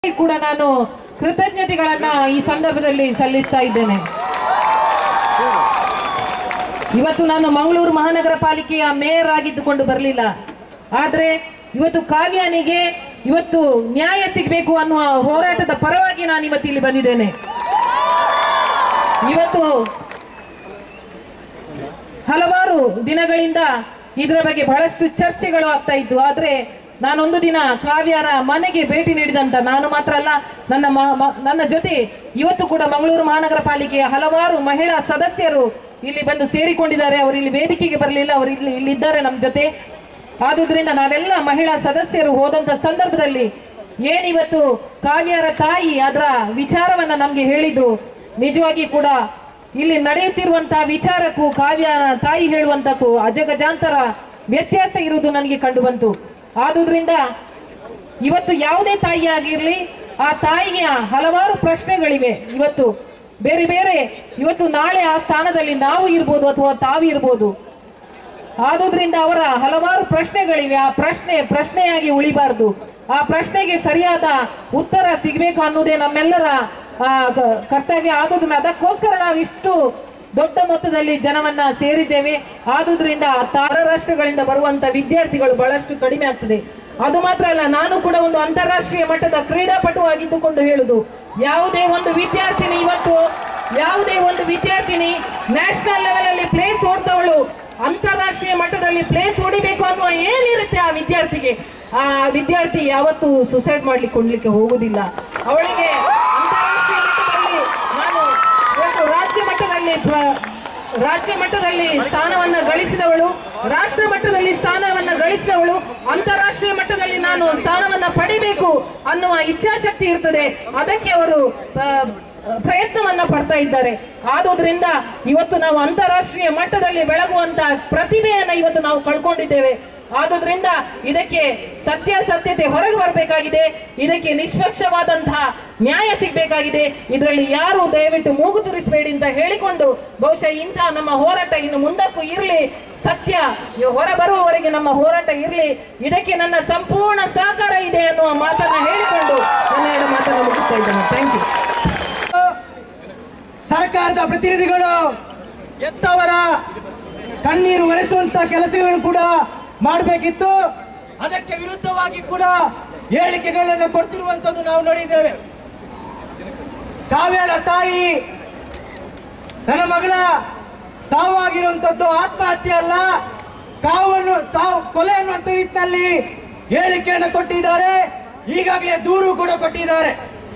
ಕೂಡ ನಾನು ಕೃತಜ್ಞತೆಗಳನ್ನ ಈ ಸಂದರ್ಭದಲ್ಲಿ ಸಲ್ಲಿಸ್ತಾ ಇದ್ದೇನೆ ಇವತ್ತು ನಾನು ಮಂಗಳೂರು ಮಹಾನಗರ ಪಾಲಿಕೆಯ ಮೇಯರ್ ಆಗಿದ್ದುಕೊಂಡು ಬರಲಿಲ್ಲ ಆದ್ರೆ ಇವತ್ತು ಕಾವ್ಯಾನಿಗೆ ಇವತ್ತು ನ್ಯಾಯ ಸಿಗಬೇಕು ಅನ್ನುವ ಹೋರಾಟದ ಪರವಾಗಿ ನಾನು ಇವತ್ತು ಇಲ್ಲಿ ಬಂದಿದ್ದೇನೆ ಇವತ್ತು ಹಲವಾರು ದಿನಗಳಿಂದ ಇದರ ಬಗ್ಗೆ ಬಹಳಷ್ಟು ಚರ್ಚೆಗಳು ಆಗ್ತಾ ಇತ್ತು ಆದ್ರೆ ನಾನೊಂದು ದಿನ ಕಾವ್ಯರ ಮನೆಗೆ ಭೇಟಿ ನೀಡಿದಂತ ನಾನು ಮಾತ್ರ ಅಲ್ಲ ನನ್ನ ಮ- ಮ- ನನ್ನ ಜೊತೆ ಇವತ್ತು ಕೂಡ ಮಂಗಳೂರು ಮಹಾನಗರ ಪಾಲಿಕೆಯ ಹಲವಾರು ಮಹಿಳಾ ಸದಸ್ಯರು ಇಲ್ಲಿ ಬಂದು ಸೇರಿಕೊಂಡಿದ್ದಾರೆ ಅವರು ಇಲ್ಲಿ ವೇದಿಕೆಗೆ ಬರಲಿಲ್ಲ ಅವರು ಇಲ್ಲಿ ಇಲ್ಲಿದ್ದಾರೆ ನಮ್ಮ ಜೊತೆ ಆದುದರಿಂದ ನಾವೆಲ್ಲ ಮಹಿಳಾ ಸದಸ್ಯರು ಹೋದಂತ ಸಂದರ್ಭದಲ್ಲಿ ಏನಿವತ್ತು ಕಾವ್ಯರ ತಾಯಿ ಅದರ ವಿಚಾರವನ್ನ ನಮ್ಗೆ ಹೇಳಿದ್ರು ನಿಜವಾಗಿ ಕೂಡ ಇಲ್ಲಿ ನಡೆಯುತ್ತಿರುವಂತಹ ವಿಚಾರಕ್ಕೂ ಕಾವ್ಯ ತಾಯಿ ಹೇಳುವಂತಕ್ಕೂ ಅಜಗಜಾಂತರ ವ್ಯತ್ಯಾಸ ಇರುವುದು ನನಗೆ ಕಂಡು ಬಂತು ಆದುದರಿಂದ ಇವತ್ತು ಯಾವುದೇ ತಾಯಿ ಆಗಿರ್ಲಿ ಆ ತಾಯಿಯ ಹಲವಾರು ಪ್ರಶ್ನೆಗಳಿವೆ ಇವತ್ತು ಬೇರೆ ಬೇರೆ ಇವತ್ತು ನಾಳೆ ಆ ಸ್ಥಾನದಲ್ಲಿ ನಾವು ಇರ್ಬೋದು ಅಥವಾ ತಾವು ಇರ್ಬೋದು ಆದುದರಿಂದ ಅವರ ಹಲವಾರು ಪ್ರಶ್ನೆಗಳಿವೆ ಆ ಪ್ರಶ್ನೆ ಪ್ರಶ್ನೆಯಾಗಿ ಉಳಿಬಾರದು ಆ ಪ್ರಶ್ನೆಗೆ ಸರಿಯಾದ ಉತ್ತರ ಸಿಗಬೇಕು ಅನ್ನೋದೇ ನಮ್ಮೆಲ್ಲರ ಆ, ಕ- ಕರ್ತವ್ಯ ಆದುದರಿಂದ ಅದಕ್ಕೋಸ್ಕರ ನಾವು ಇಷ್ಟು ದೊಡ್ಡ ಮೊತ್ತದಲ್ಲಿ ಜನವನ್ನ ಸೇರಿದ್ದೇವೆ ಆದುದರಿಂದ ತಾರ ರಾಷ್ಟ್ರಗಳಿಂದ ಬರುವಂತ ವಿದ್ಯಾರ್ಥಿಗಳು ಬಹಳಷ್ಟು ಕಡಿಮೆ ಆಗ್ತದೆ ಅದು ಮಾತ್ರ ಅಲ್ಲ ನಾನು ಕೂಡ ಒಂದು ಅಂತಾರಾಷ್ಟ್ರೀಯ ಮಟ್ಟದ ಕ್ರೀಡಾಪಟು ಆಗಿದ್ದುಕೊಂಡು ಹೇಳುದು ಯಾವುದೇ ಒಂದು ವಿದ್ಯಾರ್ಥಿನಿ ಇವತ್ತು ಯಾವುದೇ ಒಂದು ವಿದ್ಯಾರ್ಥಿನಿ ನ್ಯಾಷನಲ್ ಲೆವೆಲ್ ಅಲ್ಲಿ ಪ್ಲೇಸ್ ಓಡ್ತವಳು ಅಂತಾರಾಷ್ಟ್ರೀಯ ಮಟ್ಟದಲ್ಲಿ ಪ್ಲೇಸ್ ಹೊಡಿಬೇಕು ಅನ್ನುವ ಏನಿರುತ್ತೆ ಆ ವಿದ್ಯಾರ್ಥಿಗೆ ಆ ವಿದ್ಯಾರ್ಥಿ ಯಾವತ್ತೂ ಸುಸೈಡ್ ಮಾಡ್ಲಿಕ್ಕೆ ಕೊಂಡ್ಲಿಕ್ಕೆ ಹೋಗುದಿಲ್ಲ ಅವಳಿಗೆ ಅಂತಾರಾಷ್ಟ್ರೀಯ ಮಟ್ಟದಲ್ಲಿ ನಾನು ಇವತ್ತು ರಾಜ್ಯ ಮಟ್ಟದಲ್ಲಿ ಪ್ರ- ರಾಜ್ಯ ಮಟ್ಟದಲ್ಲಿ ಸ್ಥಾನವನ್ನ ಗಳಿಸಿದವಳು ರಾಷ್ಟ್ರ ಮಟ್ಟದಲ್ಲಿ ಸ್ಥಾನವನ್ನ ಗಳಿಸಿದವಳು ಅಂತಾರಾಷ್ಟ್ರೀಯ ಮಟ್ಟದಲ್ಲಿ ನಾನು ಸ್ಥಾನವನ್ನ ಪಡಿಬೇಕು ಅನ್ನುವ ಇಚ್ಛಾಶಕ್ತಿ ಇರ್ತದೆ ಅದಕ್ಕೆ ಅವರು ಆ, ಪ್ರಯತ್ನವನ್ನ ಪಡ್ತಾ ಇದ್ದಾರೆ ಆದುದರಿಂದ ಇವತ್ತು ನಾವು ಅಂತಾರಾಷ್ಟ್ರೀಯ ಮಟ್ಟದಲ್ಲಿ ಬೆಳಗುವಂತ ಪ್ರತಿಭೆಯನ್ನ ಇವತ್ತು ನಾವು ಕಳ್ಕೊಂಡಿದ್ದೇವೆ ಆದುದರಿಂದ ಇದಕ್ಕೆ ಸತ್ಯಾಸತ್ಯತೆ ಹೊರಗೆ ಬರಬೇಕಾಗಿದೆ ಇದಕ್ಕೆ ನಿಷ್ಪಕ್ಷವಾದಂತಹ ನ್ಯಾಯ ಸಿಗ್ಬೇಕಾಗಿದೆ ಇದರಲ್ಲಿ ಯಾರು ದಯವಿಟ್ಟು ಮೂಗು ತುರಿಸಬೇಡಿ ಅಂತ ಹೇಳಿಕೊಂಡು ಬಹುಶಃ ಇಂತಹ ನಮ್ಮ ಹೋರಾಟ ಇನ್ನು ಮುಂದಕ್ಕೂ ಇರಲಿ ಸತ್ಯ ಹೊರ ಬರುವವರೆಗೆ ನಮ್ಮ ಹೋರಾಟ ಇರಲಿ ಇದಕ್ಕೆ ನನ್ನ ಸಂಪೂರ್ಣ ಸಹಕಾರ ಇದೆ ಅನ್ನುವ ಮಾತನ್ನ ಹೇಳಿಕೊಂಡು ನನ್ನ ಎರಡು ಮಾತನ್ನು ಮುಗಿಸ್ತಾ ಇದ್ದೇನೆ ಥ್ಯಾಂಕ್ ಯು ಸರ್ಕಾರದ ಪ್ರತಿನಿಧಿಗಳು ಎತ್ತವರ ಕಣ್ಣೀರು ಒರೆಸುವಂತ ಕೆಲಸಗಳನ್ನು ಕೂಡ ಮಾಡಬೇಕಿತ್ತು ಅದಕ್ಕೆ ವಿರುದ್ಧವಾಗಿ ಕೂಡ ಹೇಳಿಕೆಗಳನ್ನು ಕೊಡ್ತಿರುವಂತದ್ದು ನಾವು ನೋಡಿದ್ದೇವೆ ಕಾವ್ಯಳ ತಾಯಿ ನನ್ನ ಮಗಳ ಸಾವಾಗಿರುವಂತದ್ದು ಆತ್ಮಹತ್ಯೆ ಅಲ್ಲ ಕಾವನ್ನು ಸಾವು ಕೊಲೆ ಅನ್ನುವಂತ ನಿಟ್ಟಿನಲ್ಲಿ ಹೇಳಿಕೆಯನ್ನು ಕೊಟ್ಟಿದ್ದಾರೆ ಈಗಾಗಲೇ ದೂರು ಕೂಡ ಕೊಟ್ಟಿದ್ದಾರೆ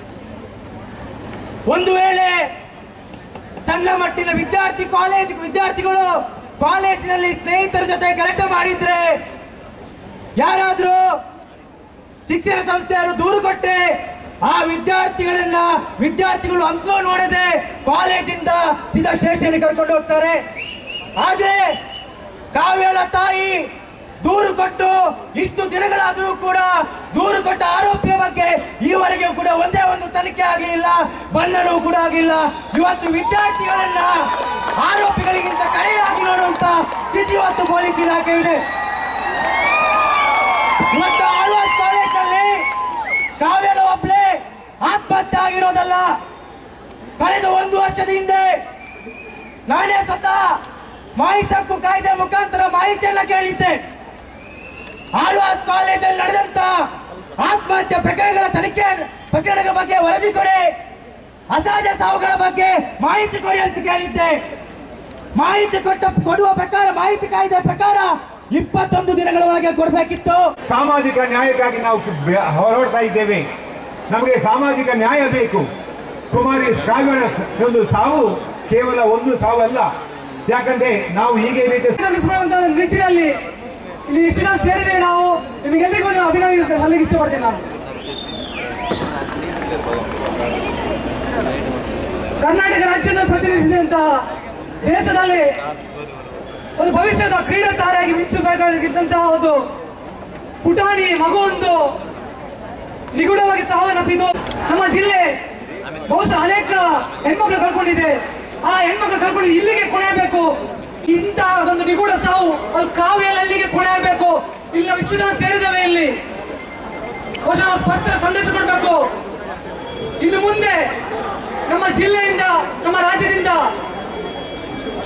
ಒಂದು ವೇಳೆ ಸಣ್ಣ ಮಟ್ಟಿನ ವಿದ್ಯಾರ್ಥಿ ಕಾಲೇಜ್ ವಿದ್ಯಾರ್ಥಿಗಳು ಕಾಲೇಜಿನಲ್ಲಿ ಸ್ನೇಹಿತರ ಜೊತೆ ಗಲಾಟೆ ಮಾಡಿದ್ರೆ ಯಾರಾದ್ರೂ ಶಿಕ್ಷಣ ಸಂಸ್ಥೆಯವರು ದೂರು ಕೊಟ್ಟೆ ಆ ವಿದ್ಯಾರ್ಥಿಗಳನ್ನ ವಿದ್ಯಾರ್ಥಿಗಳು ಅಂತಲೂ ನೋಡದೆ ಕಾಲೇಜಿಂದ ಸೀದಾ ಸ್ಟೇಷನ್ ಕರ್ಕೊಂಡು ಹೋಗ್ತಾರೆ ಆದ್ರೆ ಕಾವ್ಯಳ ತಾಯಿ ದೂರು ಕೊಟ್ಟು ಇಷ್ಟು ದಿನಗಳಾದರೂ ಕೂಡ ದೂರು ಕೊಟ್ಟ ಆರೋಪಿಯ ಬಗ್ಗೆ ಈವರೆಗೂ ಕೂಡ ಒಂದೇ ಒಂದು ತನಿಖೆ ಆಗಲಿಲ್ಲ ಬಂಧನವೂ ಕೂಡ ಆಗಲಿಲ್ಲ ಇವತ್ತು ವಿದ್ಯಾರ್ಥಿಗಳನ್ನ ಆರೋಪಿಗಳಿಗಿಂತ ಕಡೆಯಾಗಿ ನೋಡುವಂತ ಸ್ಥಿತಿ ಇವತ್ತು ಪೊಲೀಸ್ ಇಲಾಖೆ ಇದೆ ಇವತ್ತು ಆಳ್ವಾಸ್ ಕಾಲೇಜಲ್ಲಿ ಕಾವ್ಯದ ಒಬ್ಳೆ ಆತ್ಮಹತ್ಯೆ ಆಗಿರೋದಲ್ಲ ಕಳೆದ ಒಂದು ವರ್ಷದ ಹಿಂದೆ ನಾನೇ ಸ್ವತಃ ಮಾಹಿತಿ ಹಕ್ಕು ಕಾಯ್ದೆ ಮುಖಾಂತರ ಮಾಹಿತಿಯನ್ನ ಕೇಳಿದ್ದೆ ಆಳ್ವಾಸ್ ಕಾಲೇಜಲ್ಲಿ ನಡೆದಂತ ಆತ್ಮಹತ್ಯೆ ಪ್ರಕರಣಗಳ ತನಿಖೆ ಪ್ರಕರಣಗಳ ಬಗ್ಗೆ ವರದಿ ಕೊಡಿ ಅಸಹಜ ಸಾವುಗಳ ಬಗ್ಗೆ ಮಾಹಿತಿ ಕೊಡಿ ಅಂತ ಕೇಳಿದ್ದೆ ಮಾಹಿತಿ ಕೊಟ್ಟ ಕೊಡುವ ಪ್ರಕಾರ ಮಾಹಿತಿ ಕಾಯ್ದೆ ಪ್ರಕಾರ ಇಪ್ಪತ್ತೊಂದು ದಿನಗಳ ಒಳಗೆ ಕೊಡಬೇಕಿತ್ತು ಸಾಮಾಜಿಕ ನ್ಯಾಯಕ್ಕಾಗಿ ನಾವು ಬೆ- ಹೋರಾಡ್ತಾ ಇದ್ದೇವೆ ನಮಗೆ ಸಾಮಾಜಿಕ ನ್ಯಾಯ ಬೇಕು ಕುಮಾರಿ ಕಾವ್ಯಳ ಸ- ಒಂದು ಸಾವು ಕೇವಲ ಒಂದು ಸಾವಲ್ಲ ಯಾಕಂದ್ರೆ ನಾವು ಹೀಗೆ ರೀತಿ ನಡೆಸುವಂತ ನಿಟ್ಟಿನಲ್ಲಿ ಇಲ್ಲಿ ಇಷ್ಟು ಜನ ಸೇರಿದ್ದೇವೆ ನಾವು ನಿಮಗೆಲ್ಲರಿಗೂ ಒಂದು ಅಭಿನಂದನೆ ಸಲ್ಲಿಗೆ ಇಷ್ಟಪಡ್ತೇನೆ ನಾನು ಕರ್ನಾಟಕ ರಾಜ್ಯದ ಪ್ರತಿನಿಧಿಸಿದಂತಹ ದೇಶದಲ್ಲಿ ಒಂದು ಭವಿಷ್ಯದ ಕ್ರೀಡಾ ತಾರೆಯಾಗಿ ಮಿಂಚಬೇಕಾಗಿದ್ದಂತಹ ಒಂದು ಪುಟಾಣಿ ಮಗುವೊಂದು ನಿಗೂಢವಾಗಿ ಸಾವನ್ನಪ್ಪಿದ್ದು ನಮ್ಮ ಜಿಲ್ಲೆ ಬಹುಶಃ ಅನೇಕ ಹೆಣ್ಮಕ್ಳು ಕಳ್ಕೊಂಡಿದೆ ಆ ಹೆಣ್ಮಕ್ಳು ಕಳ್ಕೊಂಡು ಇಲ್ಲಿಗೆ ಕೊನೆಯಬೇಕು ಇಂತಹ ಒಂದು ನಿಗೂಢ ಸಾವು ಅದು ಕಾವ್ಯಲ್ಲಿ ಅಲ್ಲಿಗೆ ಕೊನೆಯಬೇಕು ಇಲ್ಲಿ ನಾವು ಇಷ್ಟು ಜನ ಸೇರಿದ್ದೇವೆ ಇಲ್ಲಿ ಬಹುಶಃ ನಾವು ಸ್ಪಷ್ಟ ಸಂದೇಶ ಕೊಡಬೇಕು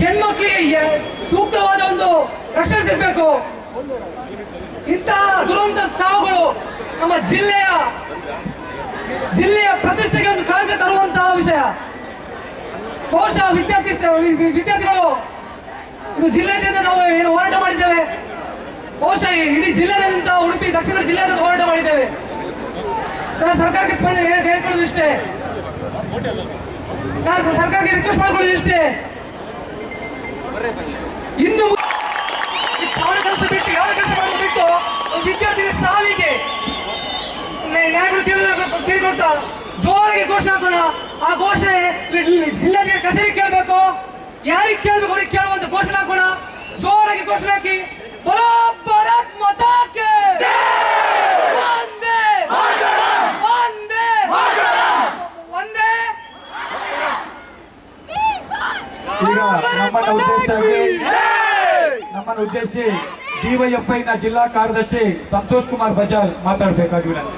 ಹೆಣ್ಮಕ್ಳಿಗೆ ಎ- ಸೂಕ್ತವಾದ ಒಂದು ರಕ್ಷಣೆ ಸಿಗಬೇಕು ಇಂತಹ ದುರಂತ ಸಾವುಗಳು ನಮ್ಮ ಜಿಲ್ಲೆಯ ಜಿಲ್ಲೆಯ ಪ್ರತಿಷ್ಠೆಗೆ ಒಂದು ಕಳಂಕ ತರುವಂತಹ ವಿಷಯ ಬಹುಶಃ ವಿದ್ಯಾರ್ಥಿ ಸ- ವಿ- ವಿ- ವಿದ್ಯಾರ್ಥಿಗಳು ಇದು ಜಿಲ್ಲೆಯಿಂದ ನಾವು ಏನು ಹೋರಾಟ ಮಾಡಿದ್ದೇವೆ ಬಹುಶಃ ಇಡೀ ಜಿಲ್ಲೆಯಾದ್ಯಂತ ಉಡುಪಿ ದಕ್ಷಿಣ ಕನ್ನಡ ಜಿಲ್ಲೆಯಾದ್ಯಂತ ಹೋರಾಟ ಮಾಡಿದ್ದೇವೆ ಸರ್ ಸರ್ಕಾರಕ್ಕೆ ಸ್ಪಂದನೆ ಹೇಳ್- ಹೇಳ್ಕೊಳ್ಳೋದು ಇಷ್ಟೇ ನಾನು ಸರ್ಕಾರಕ್ಕೆ ರಿಕ್ವೆಸ್ಟ್ ಮಾಡ್ಕೊಳ್ಳೋದು ಇಷ್ಟೇ ಇನ್ನು ಮು- ಈ ಕಾವಲ ಕೆಲಸ ಬಿಟ್ಟು ಯಾವ ಕೆಲಸ ಮಾಡೋದು ಬಿಟ್ಟು ಒಂದು ವಿದ್ಯಾರ್ಥಿ ಸಾವಿಗೆ ನ್ಯಾಯ- ನ್ಯಾಯಗಳು ಕೇಳಿ ಕೇಳಿಕೊಡ್ತ ಜೋರಾಗಿ ಘೋಷಣೆ ಹಾಕೋಣ ಆ ಘೋಷಣೆ ಜಿಲ್ಲೆಗೆ ಕಚೇರಿ ಕೇಳಬೇಕು ಯಾರಿಗೆ ಕೇಳಬೇಕು ಅವ್ರಿಗೆ ಕೇಳುವಂತ ಘೋಷಣೆ ಹಾಕೋಣ ಜೋರಾಗಿ ಘೋಷಣೆ ಹಾಕಿ ಬರೋ ಭಾರತ್ ಮಾತಾಕ್ಕೆ ಒಂದೇ ಒಂದೇ ಒಂದೇ ಈಗ ನಮ್ಮನ್ನ ಉದ್ದೇಶಿಸಿ ನಮ್ಮನ್ನು ಉದ್ದೇಶಿಸಿ ಡಿವೈಎಫ್ಐ ನ ಜಿಲ್ಲಾ ಕಾರ್ಯದರ್ಶಿ ಸಂತೋಷ್ ಕುಮಾರ್ ಬಜಾರ್ ಮಾತಾಡಬೇಕಾಗಿ ವಿನಂತಿ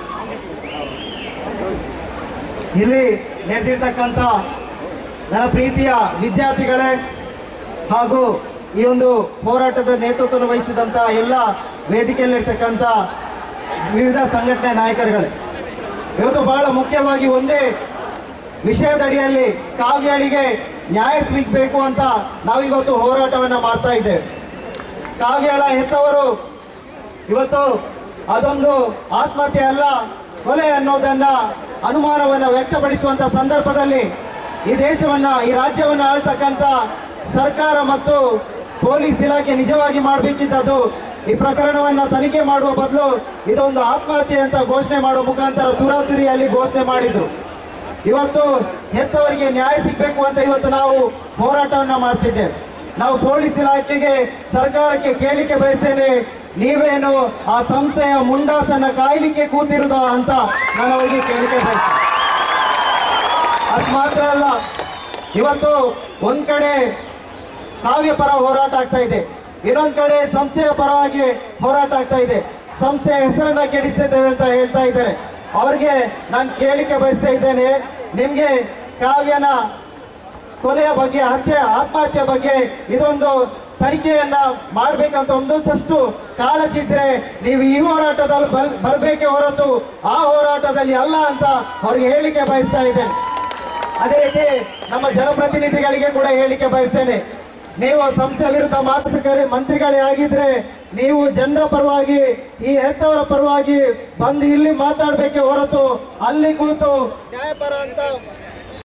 ಇಲ್ಲಿ ನೆರೆದಿರ್ತಕ್ಕಂಥ ನನ್ನ ಪ್ರೀತಿಯ ವಿದ್ಯಾರ್ಥಿಗಳೇ ಹಾಗೂ ಈ ಒಂದು ಹೋರಾಟದ ನೇತೃತ್ವ ವಹಿಸಿದಂಥ ಎಲ್ಲ ವೇದಿಕೆಯಲ್ಲಿರ್ತಕ್ಕಂಥ ವಿವಿಧ ಸಂಘಟನೆ ನಾಯಕರುಗಳೇ ಇವತ್ತು ಬಹಳ ಮುಖ್ಯವಾಗಿ ಒಂದೇ ವಿಷಯದಡಿಯಲ್ಲಿ ಕಾವ್ಯಾಳಿಗೆ ನ್ಯಾಯ ಸಿಗಬೇಕು ಅಂತ ನಾವಿವತ್ತು ಹೋರಾಟವನ್ನು ಮಾಡ್ತಾ ಇದ್ದೇವೆ ಕಾವ್ಯಾಳ ಹೆತ್ತವರು ಇವತ್ತು ಅದೊಂದು ಆತ್ಮಹತ್ಯೆ ಅಲ್ಲ ಕೊಲೆ ಅನ್ನೋದನ್ನ ಅನುಮಾನವನ್ನು ವ್ಯಕ್ತಪಡಿಸುವಂತ ಸಂದರ್ಭದಲ್ಲಿ ಈ ದೇಶವನ್ನ ಈ ರಾಜ್ಯವನ್ನ ಆಳ್ತಕ್ಕಂಥ ಸರ್ಕಾರ ಮತ್ತು ಪೊಲೀಸ್ ಇಲಾಖೆ ನಿಜವಾಗಿ ಮಾಡಬೇಕಿದ್ದದ್ದು ಈ ಪ್ರಕರಣವನ್ನ ತನಿಖೆ ಮಾಡುವ ಬದಲು ಇದೊಂದು ಆತ್ಮಹತ್ಯೆ ಅಂತ ಘೋಷಣೆ ಮಾಡುವ ಮುಖಾಂತರ ತುರಾತುರಿಯಲ್ಲಿ ಘೋಷಣೆ ಮಾಡಿದ್ರು ಇವತ್ತು ಹೆತ್ತವರಿಗೆ ನ್ಯಾಯ ಸಿಗಬೇಕು ಅಂತ ಇವತ್ತು ನಾವು ಹೋರಾಟವನ್ನ ಮಾಡ್ತಿದ್ದೇವೆ ನಾವು ಪೊಲೀಸ್ ಇಲಾಖೆಗೆ ಸರ್ಕಾರಕ್ಕೆ ಕೇಳಿಕೆ ಬಯಸ್ತೇನೆ ನೀವೇನು ಆ ಸಂಸ್ಥೆಯ ಮುಂಡಾಸನ್ನ ಕಾಯ್ಲಿಕ್ಕೆ ಕೂತಿರುದ ಅಂತ ನಾನು ಅವರಿಗೆ ಕೇಳಿಕೆ ಬಯಸ್ತೇನೆ ಅಷ್ಟು ಮಾತ್ರ ಅಲ್ಲ ಇವತ್ತು ಒಂದ್ ಕಡೆ ಕಾವ್ಯ ಪರ ಹೋರಾಟ ಆಗ್ತಾ ಇದೆ ಇನ್ನೊಂದ್ ಕಡೆ ಸಂಸ್ಥೆಯ ಪರವಾಗಿ ಹೋರಾಟ ಆಗ್ತಾ ಇದೆ ಸಂಸ್ಥೆಯ ಹೆಸರನ್ನ ಕೆಡಿಸ್ತಿದ್ದೇವೆ ಅಂತ ಹೇಳ್ತಾ ಇದ್ದಾರೆ ಅವ್ರಿಗೆ ನಾನು ಕೇಳಿಕೆ ಬಯಸ್ತಾ ಇದ್ದೇನೆ ನಿಮ್ಗೆ ಕಾವ್ಯನ ಕೊಲೆಯ ಬಗ್ಗೆ ಹತ್ಯೆ ಆತ್ಮಹತ್ಯೆ ಬಗ್ಗೆ ಇದೊಂದು ತನಿಖೆಯನ್ನ ಮಾಡ್ಬೇಕಂತ ಒಂದೊಂದಷ್ಟು ಕಾಳಜಿ ಇದ್ರೆ ನೀವು ಈ ಹೋರಾಟದಲ್ಲಿ ಬಲ್ ಬರ್ಬೇಕೆ ಹೊರತು ಆ ಹೋರಾಟದಲ್ಲಿ ಅಲ್ಲ ಅಂತ ಅವ್ರಿಗೆ ಹೇಳಿಕೆ ಬಯಸ್ತಾ ಇದ್ದೇನೆ ಅದೇ ರೀತಿ ನಮ್ಮ ಜನಪ್ರತಿನಿಧಿಗಳಿಗೆ ಕೂಡ ಹೇಳಿಕೆ ಬಯಸ್ತೇನೆ ನೀವು ಸಂಸ್ಥೆ ವಿರುದ್ಧ ಮಾತುಕತೆ ಮಂತ್ರಿಗಳೇ ಆಗಿದ್ರೆ ನೀವು ಜನರ ಪರವಾಗಿ ಈ ಹೆತ್ತವರ ಪರವಾಗಿ ಬಂದು ಇಲ್ಲಿ ಮಾತಾಡ್ಬೇಕೆ ಹೊರತು ಅಲ್ಲಿ ಕೂತು ನ್ಯಾಯಪರ ಅಂತ